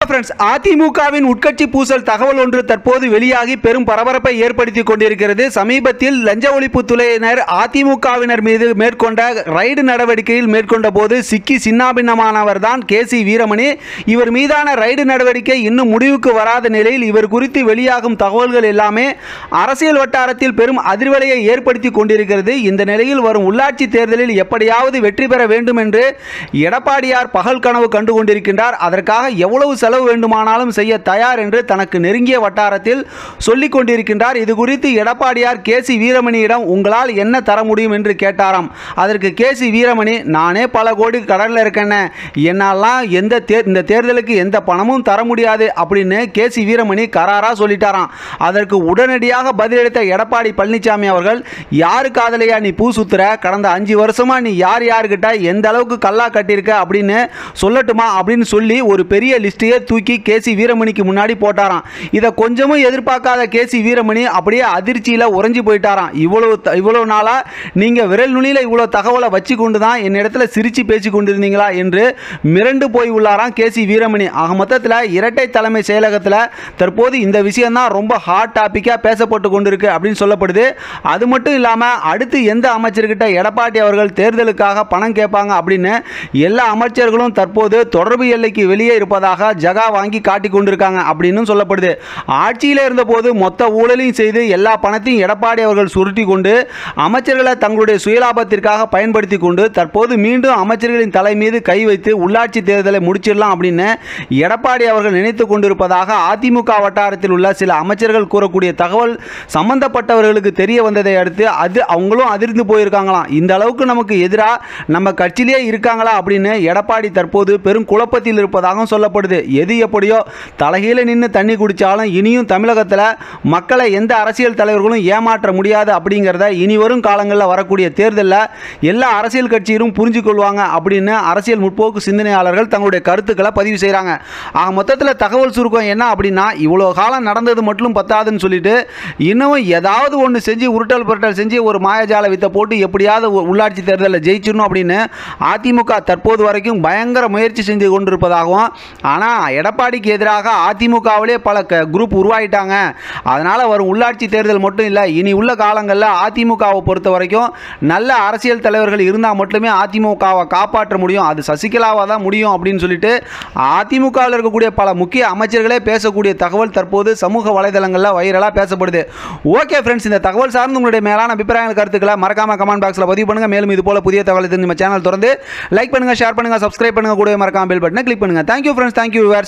friends அதிமுகவின் உட்கட்சி பூசல் தகவல் ஒன்று தற்போது வெளியாகி பெரும் பரபரப்பை ஏற்படுத்தி கொண்டிருக்கிறது சமீபத்தில் லஞ்ச ஒழிப்புத்துறையினர் அதிமுகவினர் மீது மேற்கொண்ட ரைடு நடவடிக்கையில் மேற்கொண்ட போது சிக்கி சின்னாபின்னமானவர் தான் கே சி வீரமணி இவர் மீதான ரைடு நடவடிக்கை இன்னும் முடிவுக்கு வராத நிலையில் இவர் குறித்து வெளியாகும் தகவல்கள் எல்லாமே அரசியல் வட்டாரத்தில் பெரும் அதிர்வலையை ஏற்படுத்தி கொண்டிருக்கிறது இந்த நிலையில் வரும் உள்ளாட்சி தேர்தலில் எப்படியாவது வெற்றி பெற வேண்டும் என்று எடப்பாடியார் பகல் கனவு கண்டு கொண்டிருக்கின்றார் அதற்காக எவ்வளவு செலவு வேண்டுமானாலும் செய்ய தயார் என்று தனக்கு நெருங்கிய வட்டாரத்தில் சொல்லிக் கொண்டிருக்கின்றார் இது குறித்து எடப்பாடியார் கே சி வீரமணியிடம் உங்களால் என்ன தர முடியும் என்று கேட்டாராம் அதற்கு கே சி வீரமணி நானே பல கோடி கடனில் இருக்கேன்னு என்னாலாம் எந்த தேர் இந்த தேர்தலுக்கு எந்த பணமும் தர முடியாது அப்படின்னு கே சி வீரமணி கராரா சொல்லிட்டாராம் அதற்கு உடனடியாக பதிலளித்த எடப்பாடி பழனிசாமி அவர்கள் யாரு காதலையா நீ பூ சுத்துற கடந்த அஞ்சு வருஷமா நீ யார் யாருக்கிட்ட எந்த அளவுக்கு கல்லா கட்டியிருக்க அப்படின்னு சொல்லட்டுமா அப்படின்னு சொல்லி ஒரு பெரிய லிஸ்ட்டையே தூக்கி கே சி வீரமணிக்கு முன்னாடி போட்டாராம் இதை கொஞ்சமும் எதிர்பார்க்காத கே சி வீரமணி அப்படியே அதிர்ச்சியில் உறைஞ்சி போயிட்டாராம் இவ்வளவு த- இவ்வளவு நாளாக நீங்கள் விரல் நுனியில் இவ்வளோ தகவலை வச்சு கொண்டு தான் என்னிடத்துல சிரித்து பேசி கொண்டிருந்தீங்களா என்று மிரண்டு போய் உள்ளாராம் கே சி வீரமணி ஆக மொத்தத்தில் இரட்டை தலைமை செயலகத்தில் தற்போது இந்த விஷயம்தான் ரொம்ப ஹாட் டாப்பிக்காக பேசப்பட்டு கொண்டிருக்கு அப்படின்னு சொல்லப்படுது அது மட்டும் இல்லாமல் அடுத்து எந்த அமைச்சர்கிட்ட எடப்பாடி அவர்கள் தேர்தலுக்காக பணம் கேட்பாங்க அப்படின்னு எல்லா அமைச்சர்களும் தற்போது தொடர்பு எல்லைக்கு வெளியே இருப்பதாக ஜகா வாங்கி காட்டி கொண்டிருக்காங்க அப்படின்னு சொல்லப்படுது ஆட்சியில் இருந்தபோது மொத்த ஊழலையும் செய்து எல்லா பணத்தையும் எடப்பாடி அவர்கள் சுருட்டி கொண்டு அமைச்சர்களை தங்களுடைய சுயலாபத்திற்காக பயன்படுத்தி கொண்டு தற்போது மீண்டும் அமைச்சர்களின் தலை மீது கை வைத்து உள்ளாட்சி தேர்தலை முடிச்சிடலாம் அப்படின்னு எடப்பாடி அவர்கள் நினைத்து கொண்டிருப்பதாக அதிமுக வட்டாரத்தில் உள்ள சில அமைச்சர்கள் கூறக்கூடிய தகவல் சம்பந்தப்பட்டவர்களுக்கு தெரிய வந்ததை அடுத்து அது அவங்களும் அதிர்ந்து போயிருக்காங்களாம் இந்த அளவுக்கு நமக்கு எதிராக நம்ம கட்சியிலே இருக்காங்களா அப்படின்னு எடப்பாடி தற்போது பெரும் குழப்பத்தில் இருப்பதாகவும் சொல்லப்படுது எது எப்படியோ தலைகீழ நின்று தண்ணி குடித்தாலும் இனியும் தமிழகத்தில் மக்களை எந்த அரசியல் தலைவர்களும் ஏமாற்ற முடியாது அப்படிங்கிறத இனி வரும் காலங்களில் வரக்கூடிய தேர்தலில் எல்லா அரசியல் கட்சியிலும் புரிஞ்சு கொள்வாங்க அப்படின்னு அரசியல் முற்போக்கு சிந்தனையாளர்கள் தங்களுடைய கருத்துக்களை பதிவு செய்கிறாங்க ஆக மொத்தத்தில் தகவல் சுருக்கம் என்ன அப்படின்னா இவ்வளோ காலம் நடந்தது மட்டும் பத்தாதுன்னு சொல்லிட்டு இன்னமும் ஏதாவது ஒன்று செஞ்சு உருட்டல் புரட்டல் செஞ்சு ஒரு மாயாஜால வித்தை போட்டு எப்படியாவது உ- உள்ளாட்சி தேர்தலில் ஜெயிச்சிடணும் அப்படின்னு அதிமுக தற்போது வரைக்கும் பயங்கர முயற்சி செஞ்சு கொண்டிருப்பதாகவும் ஆனால் எடப்பாடிக்கு எதிராக அதிமுகவிலே பல க குரூப் உருவாயிட்டாங்க அதனால் வரும் உள்ளாட்சி தேர்தல் மட்டும் இல்லை இனி உள்ள காலங்களில் அதிமுகவை பொறுத்த வரைக்கும் நல்ல அரசியல் தலைவர்கள் இருந்தால் மட்டுமே அதிமுகவை காப்பாற்ற முடியும் அது சசிகலாவாக தான் முடியும் அப்படின்னு சொல்லிட்டு அதிமுகவில் இருக்கக்கூடிய பல முக்கிய அமைச்சர்களே பேசக்கூடிய தகவல் தற்போது சமூக வலைதளங்களில் வைரலாக பேசப்படுது ஓகே ஃப்ரெண்ட்ஸ் இந்த தகவல் சார்ந்து உங்களுடைய மேலான அபிப்பிராயங்கள் கருத்துக்களை மறக்காம கமெண்ட் பாக்ஸில் பதிவு பண்ணுங்க மேலும் இது போல புதிய தகவலை தெரிஞ்சு நம்ம சேனல் தொடர்ந்து லைக் பண்ணுங்க ஷேர் பண்ணுங்க சப்ஸ்கிரைப் பண்ணுங்க கூட மறக்காம பெல் பட்டனை கிளிக் பண்ணுங்க தேங்க்யூ ஃப்ரெண்ட்ஸ் தேங்க்யூ